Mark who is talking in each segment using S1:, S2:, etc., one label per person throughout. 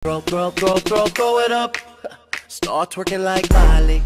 S1: Throw, throw, throw, throw, throw it up. Start twerking like Miley.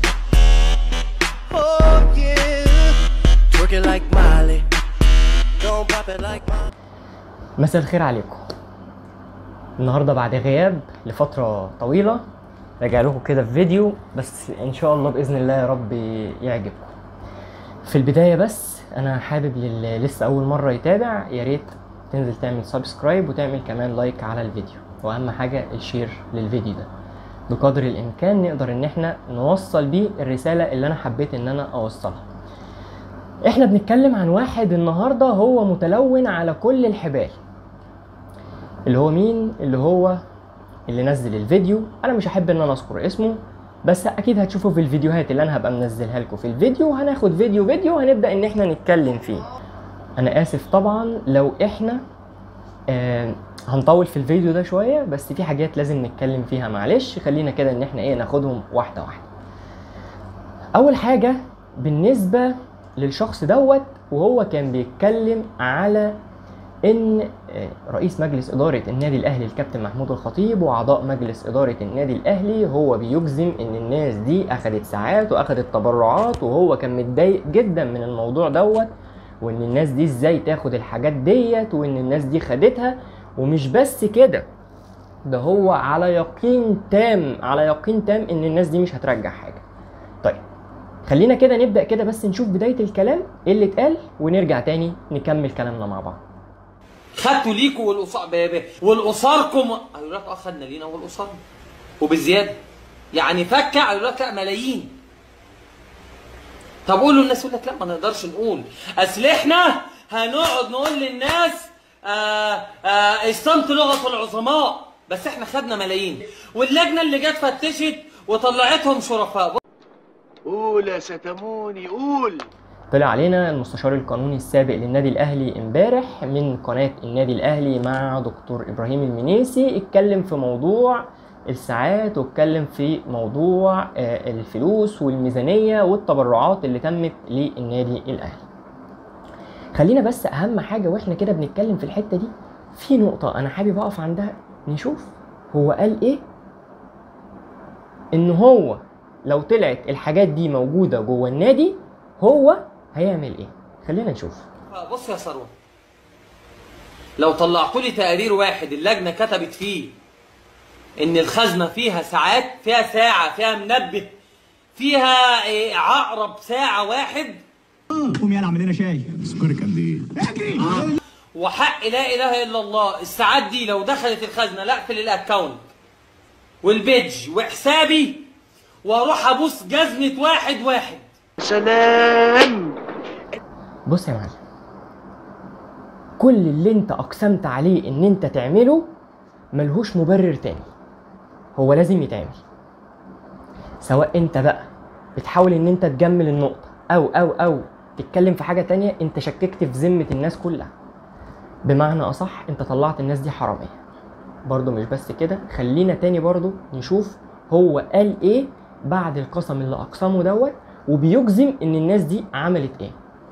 S1: Oh yeah, twerking like Miley. Don't pop it like Miley.
S2: مساء الخير عليكم النهارده بعد غياب لفتره طويله راجع لكم كده في فيديو بس ان شاء الله باذن الله يا رب يعجبكم في البدايه بس انا حابب للي لسه اول مره يتابع يا ريت تنزل تعمل سبسكرايب وتعمل كمان لايك على الفيديو واهم حاجه الشير للفيديو ده بقدر الامكان نقدر ان احنا نوصل بيه الرساله اللي انا حبيت ان انا اوصلها احنا بنتكلم عن واحد النهارده هو متلون على كل الحبال اللي هو مين اللي هو اللي نزل الفيديو انا مش هحب ان انا اذكر اسمه بس اكيد هتشوفوا في الفيديوهات اللي انا هبقى منزلها لكم في الفيديو هناخد فيديو فيديو هنبدا ان احنا نتكلم فيه انا اسف طبعا لو احنا آه هنطول في الفيديو ده شويه بس في حاجات لازم نتكلم فيها معلش خلينا كده ان احنا ايه ناخدهم واحده واحده اول حاجه بالنسبه للشخص دوت وهو كان بيتكلم على ان آه، رئيس مجلس اداره النادي الاهلي الكابتن محمود الخطيب واعضاء مجلس اداره النادي الاهلي هو بيجزم ان الناس دي اخذت ساعات واخذت تبرعات وهو كان متضايق جدا من الموضوع دوت وان الناس دي ازاي تاخد الحاجات ديت وان الناس دي خدتها ومش بس كده ده هو على يقين تام على يقين تام ان الناس دي مش هترجع حاجه طيب خلينا كده نبدا كده بس نشوف بدايه الكلام ايه اللي اتقال ونرجع تاني نكمل كلامنا مع بعض
S3: خدتوا ليكوا والقصار والقصاركم قالوا لك اه خدنا لينا والقصار وبزياده يعني فكه قالوا لك لا ملايين طب قولوا الناس يقول لك لا ما نقدرش نقول اصل احنا هنقعد نقول للناس آه آه استمت لغه العظماء بس احنا خدنا ملايين واللجنه اللي جت فتشت وطلعتهم شرفاء
S4: قول يا ستموني قول
S2: طلع علينا المستشار القانوني السابق للنادي الاهلي امبارح من قناه النادي الاهلي مع دكتور ابراهيم المنيسي اتكلم في موضوع الساعات واتكلم في موضوع آه، الفلوس والميزانيه والتبرعات اللي تمت للنادي الاهلي خلينا بس اهم حاجه واحنا كده بنتكلم في الحته دي في نقطه انا حابب اقف عندها نشوف هو قال ايه ان هو لو طلعت الحاجات دي موجوده جوه النادي هو هيعمل ايه خلينا نشوف
S3: بص يا ثروت لو طلعتوا لي تقرير واحد اللجنه كتبت فيه ان الخزنه فيها ساعات فيها ساعه فيها منبه فيها إيه، عقرب ساعه واحد
S5: قوم يلا اعمل لنا شاي سكرك قد ايه اجري
S3: وحق لا اله الا الله الساعات دي لو دخلت الخزنه لا اقفل الاكونت والبيج وحسابي واروح ابوس جزمه واحد واحد
S4: سلام
S2: بص يا معلم كل اللي انت اقسمت عليه ان انت تعمله ملهوش مبرر تاني هو لازم يتعمل سواء انت بقى بتحاول ان انت تجمل النقطة او او او تتكلم في حاجة تانية انت شككت في ذمة الناس كلها بمعنى اصح انت طلعت الناس دي حرامية برضو مش بس كده خلينا تاني برضو نشوف هو قال ايه بعد القسم اللي اقسمه دوت وبيجزم ان الناس دي عملت ايه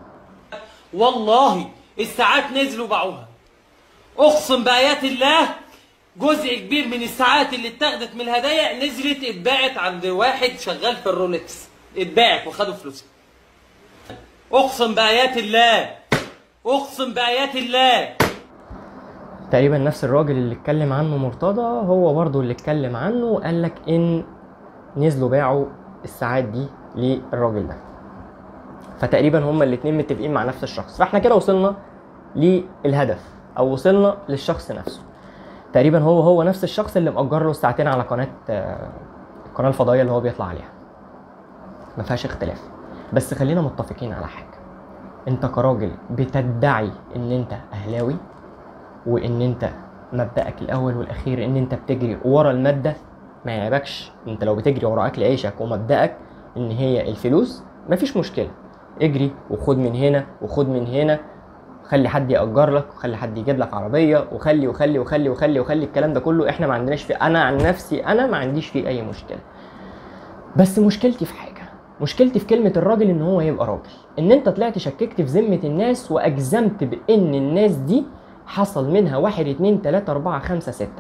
S3: والله الساعات نزلوا باعوها اقسم بايات الله جزء كبير من الساعات اللي اتاخدت من الهدايا نزلت اتباعت عند واحد شغال في الرولكس اتباعت وخدوا فلوسها اقسم بايات الله اقسم بايات الله
S2: تقريبا نفس الراجل اللي اتكلم عنه مرتضى هو برضو اللي اتكلم عنه وقال لك ان نزلوا باعوا الساعات دي للراجل ده فتقريبا هما الاتنين متفقين مع نفس الشخص فاحنا كده وصلنا للهدف او وصلنا للشخص نفسه تقريبا هو هو نفس الشخص اللي مأجر له الساعتين على قناه آه، القناه الفضائيه اللي هو بيطلع عليها ما فيهاش اختلاف بس خلينا متفقين على حاجه انت كراجل بتدعي ان انت اهلاوي وان انت مبدأك الاول والاخير ان انت بتجري ورا المادة ما يعيبكش انت لو بتجري ورا اكل عيشك ومبدأك ان هي الفلوس مفيش مشكلة اجري وخد من هنا وخد من هنا خلي حد يأجر لك وخلي حد يجيب لك عربية وخلي وخلي وخلي وخلي وخلي الكلام ده كله احنا ما عندناش فيه انا عن نفسي انا ما عنديش فيه اي مشكلة بس مشكلتي في حاجة مشكلتي في كلمة الراجل ان هو يبقى راجل ان انت طلعت شككت في ذمة الناس واجزمت بان الناس دي حصل منها واحد اتنين تلاتة اربعة خمسة ستة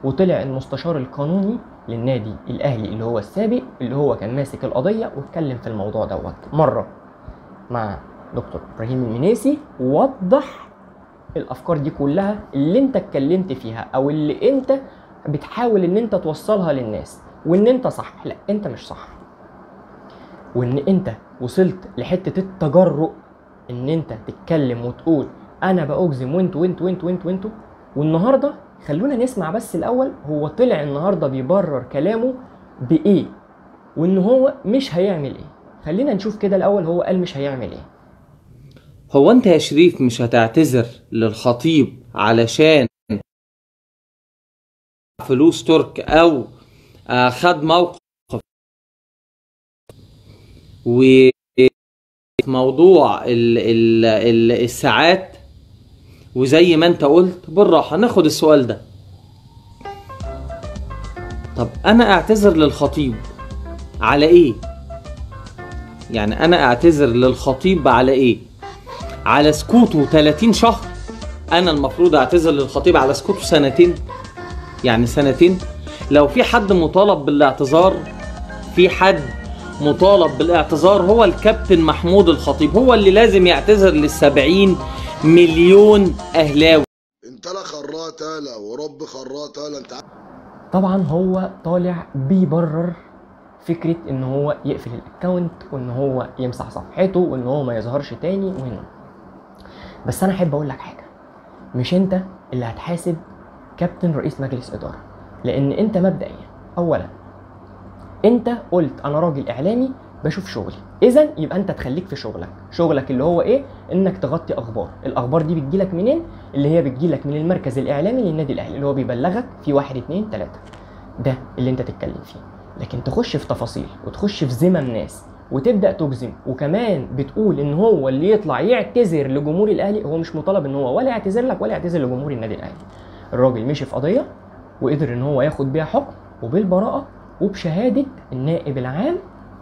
S2: وطلع المستشار القانوني للنادي الاهلي اللي هو السابق اللي هو كان ماسك القضيه واتكلم في الموضوع دوت مره مع دكتور ابراهيم المنيسي ووضح الافكار دي كلها اللي انت اتكلمت فيها او اللي انت بتحاول ان انت توصلها للناس وان انت صح لا انت مش صح وان انت وصلت لحته التجرؤ ان انت تتكلم وتقول انا باجزم وانتوا وانتوا وانتوا وانتوا وانتوا والنهارده خلونا نسمع بس الاول هو طلع النهارده بيبرر كلامه بايه وان هو مش هيعمل ايه خلينا نشوف كده الاول هو قال مش هيعمل ايه
S3: هو انت يا شريف مش هتعتذر للخطيب علشان فلوس ترك او آه، خد موقف وموضوع ال ال ال الساعات وزي ما انت قلت بالراحة ناخد السؤال ده طب انا اعتذر للخطيب على ايه يعني انا اعتذر للخطيب على ايه على سكوته 30 شهر انا المفروض اعتذر للخطيب على سكوته سنتين يعني سنتين لو في حد مطالب بالاعتذار في حد مطالب بالاعتذار هو الكابتن محمود الخطيب هو اللي لازم يعتذر للسبعين مليون اهلاوي
S6: انت لا خراط لا ورب خراط لا انت
S2: طبعا هو طالع بيبرر فكرة ان هو يقفل الاكونت وان هو يمسح صفحته وان هو ما يظهرش تاني وهنا بس انا احب اقول لك حاجة مش انت اللي هتحاسب كابتن رئيس مجلس ادارة لان انت مبدئيا اولا انت قلت انا راجل اعلامي بشوف شغلي اذا يبقى انت تخليك في شغلك شغلك اللي هو ايه انك تغطي اخبار الاخبار دي بتجيلك منين اللي هي بتجيلك من المركز الاعلامي للنادي الاهلي اللي هو بيبلغك في واحد اتنين تلاته ده اللي انت تتكلم فيه لكن تخش في تفاصيل وتخش في ذمم ناس وتبدا تجزم وكمان بتقول ان هو اللي يطلع يعتذر لجمهور الاهلي هو مش مطالب ان هو ولا يعتذر لك ولا يعتذر لجمهور النادي الاهلي الراجل مشي في قضيه وقدر ان هو ياخد بيها حكم وبالبراءه وبشهاده النائب العام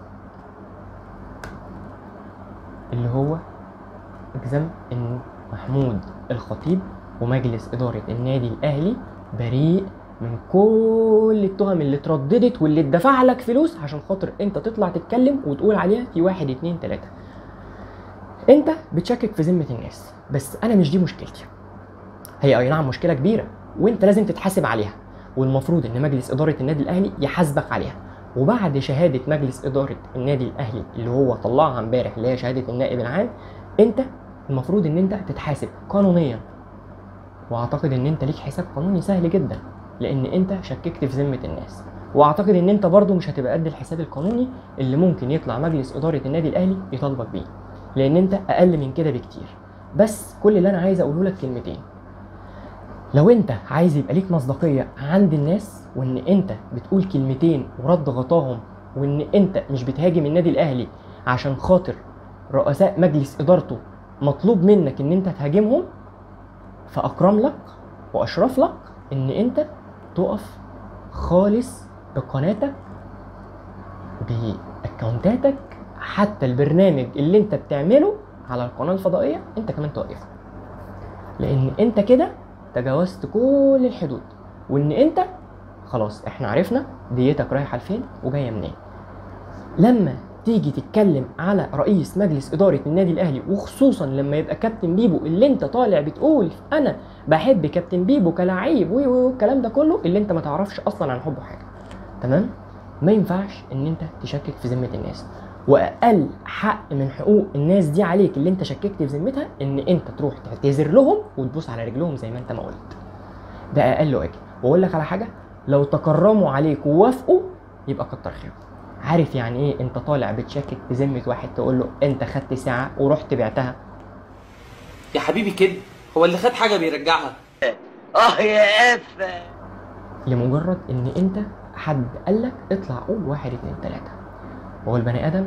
S2: اللي هو اجزم ان محمود الخطيب ومجلس اداره النادي الاهلي بريء من كل التهم اللي اترددت واللي اتدفع لك فلوس عشان خاطر انت تطلع تتكلم وتقول عليها في واحد اتنين تلاته انت بتشكك في ذمه الناس بس انا مش دي مشكلتي هي اي نعم مشكله كبيره وانت لازم تتحاسب عليها والمفروض ان مجلس اداره النادي الاهلي يحاسبك عليها وبعد شهاده مجلس اداره النادي الاهلي اللي هو طلعها امبارح اللي هي شهاده النائب العام انت المفروض ان انت تتحاسب قانونيا واعتقد ان انت ليك حساب قانوني سهل جدا لان انت شككت في ذمه الناس واعتقد ان انت برضو مش هتبقى قد الحساب القانوني اللي ممكن يطلع مجلس اداره النادي الاهلي يطالبك بيه لان انت اقل من كده بكتير بس كل اللي انا عايز اقوله لك كلمتين لو انت عايز يبقى ليك مصداقيه عند الناس وان انت بتقول كلمتين ورد غطاهم وان انت مش بتهاجم النادي الاهلي عشان خاطر رؤساء مجلس ادارته مطلوب منك ان انت تهاجمهم فاكرم لك واشرف لك ان انت تقف خالص بقناتك باكونتاتك حتى البرنامج اللي انت بتعمله على القناه الفضائيه انت كمان توقفه لان انت كده تجاوزت كل الحدود وان انت خلاص احنا عرفنا ديتك رايحه لفين وجايه منين لما تيجي تتكلم على رئيس مجلس اداره النادي الاهلي وخصوصا لما يبقى كابتن بيبو اللي انت طالع بتقول انا بحب كابتن بيبو كلاعب وي وي والكلام ده كله اللي انت ما تعرفش اصلا عن حبه حاجه تمام ما ينفعش ان انت تشكك في ذمه الناس واقل حق من حقوق الناس دي عليك اللي انت شككت في ذمتها ان انت تروح تعتذر لهم وتبوس على رجلهم زي ما انت ما قلت ده اقل واجب واقول لك على حاجه لو تكرموا عليك ووافقوا يبقى كتر خيرهم عارف يعني ايه انت طالع بتشكك في ذمه واحد تقول له انت خدت ساعه ورحت بعتها
S3: يا حبيبي كده هو اللي خد حاجه بيرجعها
S4: اه يا قفة
S2: لمجرد ان انت حد قال لك اطلع قول واحد اتنين تلاته وهو البني ادم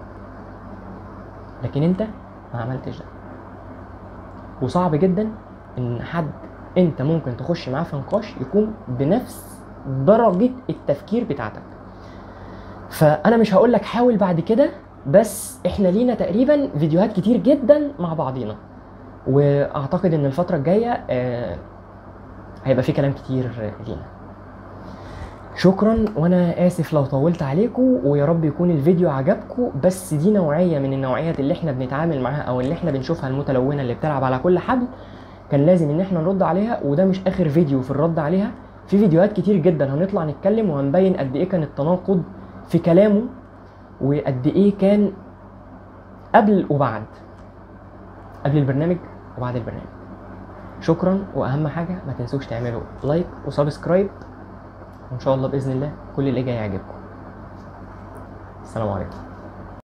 S2: لكن انت ما عملتش ده وصعب جدا ان حد انت ممكن تخش معاه في نقاش يكون بنفس درجة التفكير بتاعتك فانا مش هقول لك حاول بعد كده بس احنا لينا تقريبا فيديوهات كتير جدا مع بعضينا واعتقد ان الفترة الجاية آه، هيبقى في كلام كتير لينا شكرا وانا اسف لو طولت عليكم ويا رب يكون الفيديو عجبكم بس دي نوعيه من النوعيات اللي احنا بنتعامل معاها او اللي احنا بنشوفها المتلونه اللي بتلعب على كل حبل كان لازم ان احنا نرد عليها وده مش اخر فيديو في الرد عليها في فيديوهات كتير جدا هنطلع نتكلم وهنبين قد ايه كان التناقض في كلامه وقد ايه كان قبل وبعد قبل البرنامج وبعد البرنامج شكرا واهم حاجه ما تنسوش تعملوا لايك وسبسكرايب وان شاء الله باذن الله كل اللي جاي يعجبكم السلام عليكم